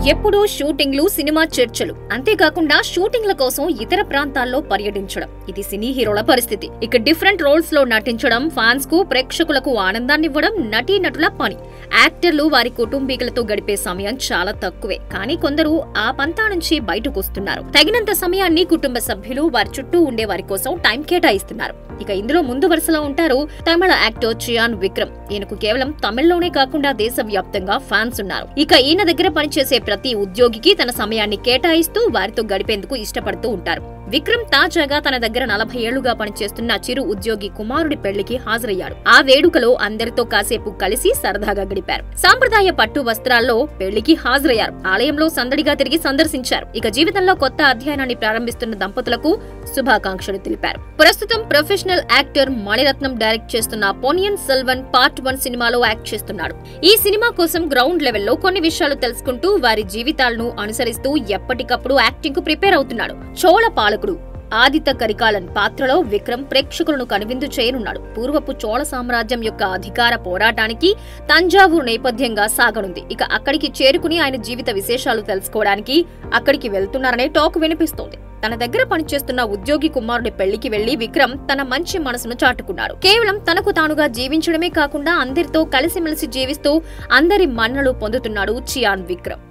ఎప్పుడూ షూటింగ్లు సినిమా చర్చలు అంతేకాకుండా షూటింగ్ల కోసం ఇతర ప్రాంతాల్లో పర్యటించడం ఇది సినీ హీరోల పరిస్థితి ఇక డిఫరెంట్ రోల్స్ లో నటించడం ఫ్యాన్స్ కు ప్రేక్షకులకు ఆనందాన్నివ్వడం నటీనటుల పని యాక్టర్లు వారి కుటుంబీకులతో గడిపే సమయం చాలా తక్కువే కానీ కొందరు ఆ పంతా నుంచి బయటకు వస్తున్నారు తగినంత సమయాన్ని కుటుంబ సభ్యులు వారి చుట్టూ ఉండే వారి కోసం టైం కేటాయిస్తున్నారు ఇక ఇందులో ముందు వరుసలో ఉంటారు తమిళ యాక్టర్ చియాన్ విక్రమ్ ఈయనకు కేవలం తమిళ్లోనే కాకుండా దేశవ్యాప్తంగా ఫ్యాన్స్ ఉన్నారు ఇక ఈయన దగ్గర పనిచేసే ప్రతి ఉద్యోగికి తన సమయాన్ని కేటాయిస్తూ వారితో గడిపేందుకు ఇష్టపడుతూ ఉంటారు విక్రమ్ తాజాగా తన దగ్గర నలభై ఏళ్లుగా పనిచేస్తున్న చిరు ఉద్యోగి కుమారుడి పెళ్లికి హాజరయ్యాడు ఆ వేడుకలో అందరితో కాసేపు కలిసి సరదాగా గడిపారు సాంప్రదాయ పట్టు వస్త్రాల్లో పెళ్లికి హాజరయ్యారు ఆలయంలో సందడిగా తిరిగి సందర్శించారు ఇక జీవితంలో కొత్త అధ్యయనాన్ని ప్రారంభిస్తున్న దంపతులకు శుభాకాంక్షలు తెలిపారు ప్రస్తుతం ప్రొఫెషనల్ యాక్టర్ మణిరత్నం డైరెక్ట్ చేస్తున్న పొనియన్ సెల్వన్ పార్ట్ వన్ సినిమాలో యాక్ట్ చేస్తున్నాడు ఈ సినిమా కోసం గ్రౌండ్ లెవెల్లో కొన్ని విషయాలు తెలుసుకుంటూ వారి జీవితాలను అనుసరిస్తూ ఎప్పటికప్పుడు యాక్టింగ్ కు ప్రిపేర్ అవుతున్నాడు చోళ పాలకుడు ఆదిత్య కరికాలన్ పాత్రలో విక్రమ్ ప్రేక్షకులను కనువిందు చేయనున్నాడు పూర్వపు చోళ సామ్రాజ్యం యొక్క అధికార పోరాటానికి తంజావూరు నేపథ్యంగా సాగనుంది ఇక అక్కడికి చేరుకుని ఆయన జీవిత విశేషాలు తెలుసుకోవడానికి అక్కడికి వెళ్తున్నారనే టాక్ వినిపిస్తోంది తన దగ్గర పనిచేస్తున్న ఉద్యోగి కుమారుడి పెళ్లికి వెళ్లి విక్రమ్ తన మంచి మనసును చాటుకున్నాడు కేవలం తనకు తానుగా జీవించడమే కాకుండా అందరితో కలిసిమెలిసి జీవిస్తూ అందరి మన్నలు పొందుతున్నాడు చియాన్ విక్రమ్